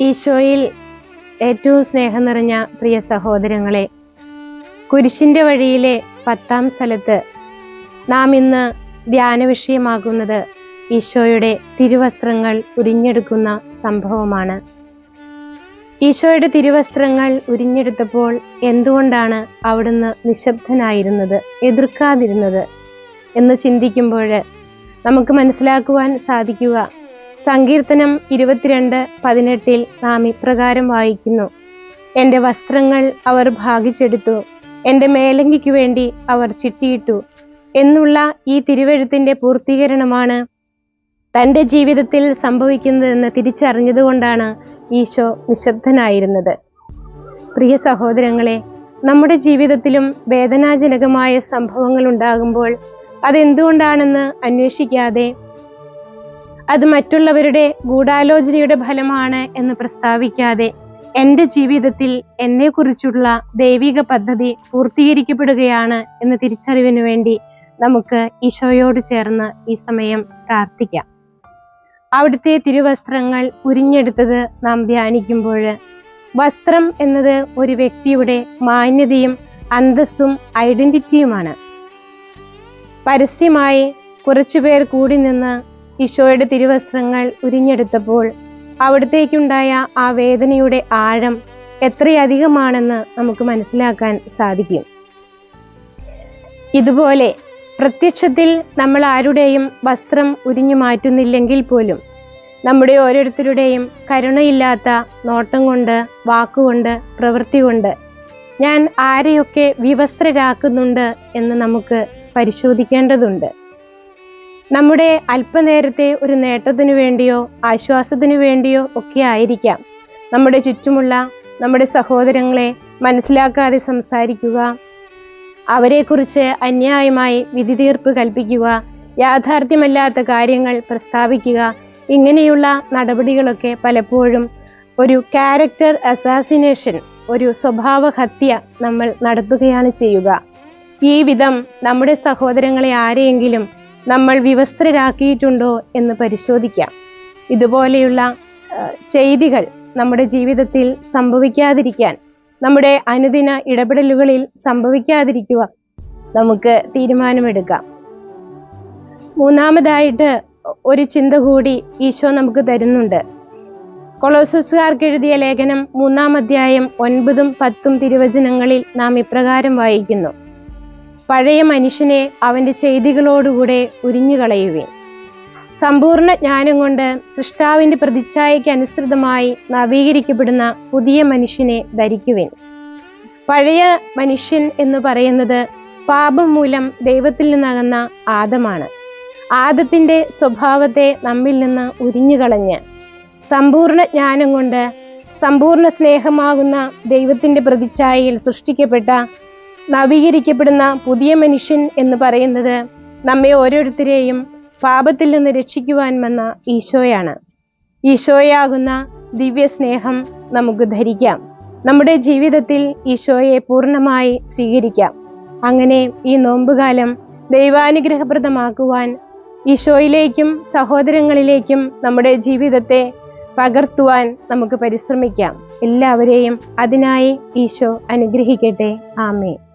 ഈശോയിൽ ഏറ്റവും സ്നേഹം നിറഞ്ഞ പ്രിയ സഹോദരങ്ങളെ കുരിശിന്റെ വഴിയിലെ പത്താം സ്ഥലത്ത് നാം ഇന്ന് ധ്യാന വിഷയമാകുന്നത് ഈശോയുടെ തിരുവസ്ത്രങ്ങൾ ഉരിഞ്ഞെടുക്കുന്ന സംഭവമാണ് ഈശോയുടെ തിരുവസ്ത്രങ്ങൾ ഉരിഞ്ഞെടുത്തപ്പോൾ എന്തുകൊണ്ടാണ് അവിടുന്ന് നിശബ്ദനായിരുന്നത് എതിർക്കാതിരുന്നത് എന്ന് ചിന്തിക്കുമ്പോൾ നമുക്ക് മനസ്സിലാക്കുവാൻ സാധിക്കുക സങ്കീർത്തനം ഇരുപത്തിരണ്ട് പതിനെട്ടിൽ നാം ഇപ്രകാരം വായിക്കുന്നു എൻ്റെ വസ്ത്രങ്ങൾ അവർ ഭാഗിച്ചെടുത്തു എൻ്റെ മേലങ്കിക്ക് വേണ്ടി അവർ ചിട്ടിയിട്ടു എന്നുള്ള ഈ തിരുവെഴുത്തിൻ്റെ പൂർത്തീകരണമാണ് തൻ്റെ ജീവിതത്തിൽ സംഭവിക്കുന്നതെന്ന് തിരിച്ചറിഞ്ഞതുകൊണ്ടാണ് ഈശോ നിശബ്ദനായിരുന്നത് പ്രിയ സഹോദരങ്ങളെ നമ്മുടെ ജീവിതത്തിലും വേദനാജനകമായ സംഭവങ്ങൾ ഉണ്ടാകുമ്പോൾ അതെന്തുകൊണ്ടാണെന്ന് അന്വേഷിക്കാതെ അത് മറ്റുള്ളവരുടെ ഗൂഢാലോചനയുടെ ഫലമാണ് എന്ന് പ്രസ്താവിക്കാതെ എൻ്റെ ജീവിതത്തിൽ എന്നെക്കുറിച്ചുള്ള ദൈവിക പദ്ധതി പൂർത്തീകരിക്കപ്പെടുകയാണ് എന്ന തിരിച്ചറിവിന് വേണ്ടി നമുക്ക് ഈശോയോട് ചേർന്ന് ഈ സമയം പ്രാർത്ഥിക്കാം അവിടുത്തെ തിരുവസ്ത്രങ്ങൾ ഉരിഞ്ഞെടുത്തത് നാം ധ്യാനിക്കുമ്പോൾ വസ്ത്രം എന്നത് ഒരു വ്യക്തിയുടെ മാന്യതയും അന്തസ്സും ഐഡന്റിറ്റിയുമാണ് പരസ്യമായി കുറച്ചുപേർ കൂടി നിന്ന് ഈശോയുടെ തിരുവസ്ത്രങ്ങൾ ഉരിഞ്ഞെടുത്തപ്പോൾ അവിടത്തേക്കുണ്ടായ ആ വേദനയുടെ ആഴം എത്രയധികമാണെന്ന് നമുക്ക് മനസ്സിലാക്കാൻ സാധിക്കും ഇതുപോലെ പ്രത്യക്ഷത്തിൽ നമ്മൾ ആരുടെയും വസ്ത്രം ഉരിഞ്ഞു മാറ്റുന്നില്ലെങ്കിൽ പോലും നമ്മുടെ ഓരോരുത്തരുടെയും കരുണയില്ലാത്ത നോട്ടം കൊണ്ട് വാക്കുകൊണ്ട് പ്രവൃത്തി കൊണ്ട് ഞാൻ ആരെയൊക്കെ വിവസ്ത്രരാക്കുന്നുണ്ട് എന്ന് നമുക്ക് പരിശോധിക്കേണ്ടതുണ്ട് നമ്മുടെ അല്പനേരത്തെ ഒരു നേട്ടത്തിനു വേണ്ടിയോ ആശ്വാസത്തിനു വേണ്ടിയോ ഒക്കെ ആയിരിക്കാം നമ്മുടെ ചുറ്റുമുള്ള നമ്മുടെ സഹോദരങ്ങളെ മനസ്സിലാക്കാതെ സംസാരിക്കുക അവരെക്കുറിച്ച് അന്യായമായി വിധി തീർപ്പ് കൽപ്പിക്കുക യാഥാർത്ഥ്യമല്ലാത്ത കാര്യങ്ങൾ പ്രസ്താവിക്കുക ഇങ്ങനെയുള്ള നടപടികളൊക്കെ പലപ്പോഴും ഒരു ക്യാരക്ടർ അസാസിനേഷൻ ഒരു സ്വഭാവ ഹത്യ നമ്മൾ നടത്തുകയാണ് ചെയ്യുക ഈ വിധം നമ്മുടെ സഹോദരങ്ങളെ ആരെയെങ്കിലും നമ്മൾ വിവസ്ത്രരാക്കിയിട്ടുണ്ടോ എന്ന് പരിശോധിക്കാം ഇതുപോലെയുള്ള ചെയ്തികൾ നമ്മുടെ ജീവിതത്തിൽ സംഭവിക്കാതിരിക്കാൻ നമ്മുടെ അനുദിന ഇടപെടലുകളിൽ സംഭവിക്കാതിരിക്കുക നമുക്ക് തീരുമാനമെടുക്കാം മൂന്നാമതായിട്ട് ഒരു ചിന്ത കൂടി ഈശോ നമുക്ക് തരുന്നുണ്ട് കൊളോസസുകാർക്ക് എഴുതിയ ലേഖനം മൂന്നാം അധ്യായം ഒൻപതും പത്തും തിരുവചനങ്ങളിൽ നാം ഇപ്രകാരം വായിക്കുന്നു പഴയ മനുഷ്യനെ അവന്റെ ചെയ്തികളോടുകൂടെ ഉരിഞ്ഞുകളയുവേൻ സമ്പൂർണ്ണ ജ്ഞാനം കൊണ്ട് സൃഷ്ടാവിന്റെ പ്രതിച്ഛായയ്ക്ക് അനുസൃതമായി നവീകരിക്കപ്പെടുന്ന പുതിയ മനുഷ്യനെ ധരിക്കുവേൻ പഴയ മനുഷ്യൻ എന്ന് പറയുന്നത് പാപം മൂലം ദൈവത്തിൽ നിന്നകന്ന ആദമാണ് ആദത്തിന്റെ സ്വഭാവത്തെ നമ്മിൽ നിന്ന് ഉരിഞ്ഞുകളഞ്ഞ് സമ്പൂർണ്ണ ജ്ഞാനം കൊണ്ട് സമ്പൂർണ്ണ സ്നേഹമാകുന്ന ദൈവത്തിന്റെ പ്രതിച്ഛായയിൽ സൃഷ്ടിക്കപ്പെട്ട നവീകരിക്കപ്പെടുന്ന പുതിയ മനുഷ്യൻ എന്ന് പറയുന്നത് നമ്മെ ഓരോരുത്തരെയും പാപത്തിൽ നിന്ന് രക്ഷിക്കുവാൻ വന്ന ഈശോയാണ് ഈശോയാകുന്ന ദിവ്യ സ്നേഹം നമുക്ക് ധരിക്കാം നമ്മുടെ ജീവിതത്തിൽ ഈശോയെ പൂർണ്ണമായി സ്വീകരിക്കാം അങ്ങനെ ഈ നോമ്പുകാലം ദൈവാനുഗ്രഹപ്രദമാക്കുവാൻ ഈശോയിലേക്കും സഹോദരങ്ങളിലേക്കും നമ്മുടെ ജീവിതത്തെ പകർത്തുവാൻ നമുക്ക് പരിശ്രമിക്കാം എല്ലാവരെയും അതിനായി ഈശോ അനുഗ്രഹിക്കട്ടെ ആമേ